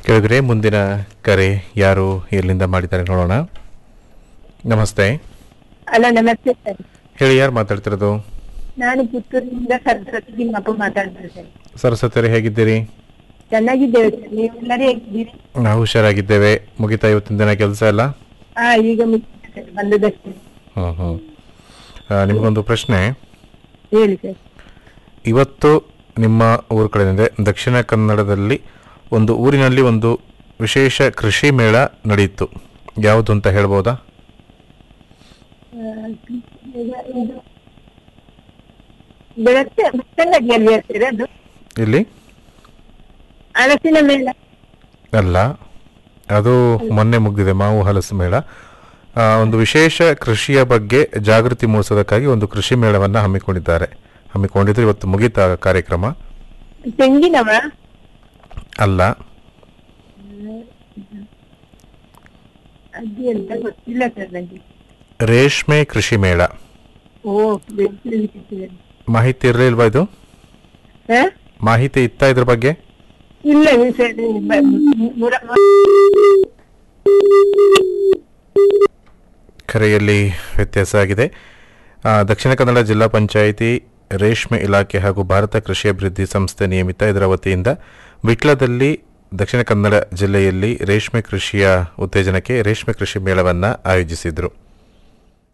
ಕೆಳಗಡೆ ಮುಂದಿನ ಕರೆ ಯಾರು ಎಲ್ಲಿಂದ ಮಾಡಿದ್ದಾರೆ ನೋಡೋಣ ನಮಸ್ತೆ ಹಲೋ ನಮಸ್ತೆ ಸರ್ ಹೇಳಿ ಯಾರು ಮಾತಾಡ್ತಿರೋದು ನಾನು ಪುತ್ತೂರಿನಿಂದ ಸರಸ್ವತಿ ತಿಮ್ಮಪ್ಪ ಮಾತಾಡ್ತೀನಿ ಸರ್ ಸರಸ್ವತಿಯರು ಹೇಗಿದ್ದೀರಿ ಚೆನ್ನಾಗಿದ್ದೇವೆ ಸರ್ ನೀವೆಲ್ಲರೂ ಹೇಗಿದ್ದೀರಿ ನಾವು ಹುಷಾರಾಗಿದ್ದೇವೆ ಮುಗಿತಾ ಇವತ್ತಿನ ದಿನ ಕೆಲಸ ಎಲ್ಲ ಹಾ ಈಗ ಮುಗಿಸಿದೆ ಸರ್ ಬಂದದಷ್ಟೇ ಹ್ಞೂ ಹ್ಞೂ ನಿಮಗೊಂದು ಪ್ರಶ್ನೆ ಹೇಳಿ ಸರ್ ಇವತ್ತು ನಿಮ್ಮ ಊರ ಕಡೆ ಅಂದರೆ ದಕ್ಷಿಣ ಕನ್ನಡದಲ್ಲಿ ಒಂದು ಊರಿನಲ್ಲಿ ಒಂದು ವಿಶೇಷ ಕೃಷಿ ಮೇಳ ನಡೆಯಿತು ಯಾವುದು ಅಂತ ಹೇಳ್ಬೋದಾ ಆ, ಈಗ ಇದು ಬೆಳಗ್ಗೆ ಬೆಳ್ತಂಗಡಿಯಲ್ಲಿ ಹೇಳ್ತೀರಾ ಅದು ಇಲ್ಲಿ ಹಲಸಿನ ಮೇಳ ಅಲ್ಲ ಅದು ಮೊನ್ನೆ ಮುಗಿದಿದೆ ಮಾವು ಹಲಸು ಮೇಳ ಆ, ಒಂದು ವಿಶೇಷ ಕೃಷಿಯ ಬಗ್ಗೆ ಜಾಗೃತಿ ಮೂಡಿಸೋದಕ್ಕಾಗಿ ಒಂದು ಕೃಷಿ ಮೇಳವನ್ನು ಹಮ್ಮಿಕೊಂಡಿದ್ದಾರೆ ಹಮ್ಮಿಕೊಂಡಿದ್ರು ಇವತ್ತು ಮುಗಿತಾ ಕಾರ್ಯಕ್ರಮ ತೆಂಗಿನವ ಅಲ್ಲ ಅದು ಎಂತ ಗೊತ್ತಿಲ್ಲ ಸರ್ ನನಗೆ ರೇಷ್ಮೆ ಕೃಷಿ ಮೇಳ ಓ ಬೆಳ್ತಂಗಡಿ ಮಾಹಿತಿ ಇರಲಿಲ್ವಾ ಇದು ಹಾ ಮಾಹಿತಿ ಇತ್ತಾ ಇದ್ರ ಬಗ್ಗೆ ಇಲ್ಲ ಸರ್ ಬ- ಮುರ- ಕರೆಯಲ್ಲಿ ವ್ಯತ್ಯಾಸ ಆಗಿದೆ ಆ, ದಕ್ಷಿಣ ಕನ್ನಡ ಜಿಲ್ಲಾ ಪಂಚಾಯಿತಿ ರೇಷ್ಮೆ ಇಲಾಖೆ ಹಾಗೂ ಭಾರತ ಕೃಷಿ ಅಭಿವೃದ್ಧಿ ಸಂಸ್ಥೆ ನಿಯಮಿತ ಇದರ ವತಿಯಿಂದ ವಿಟ್ಲದಲ್ಲಿ ದಕ್ಷಿಣ ಕನ್ನಡ ಜಿಲ್ಲೆಯಲ್ಲಿ ರೇಷ್ಮೆ ಕೃಷಿಯ ಉತ್ತೇಜನಕ್ಕೆ ರೇಷ್ಮೆ ಕೃಷಿ ಮೇಳವನ್ನು ಆಯೋಜಿಸಿದರು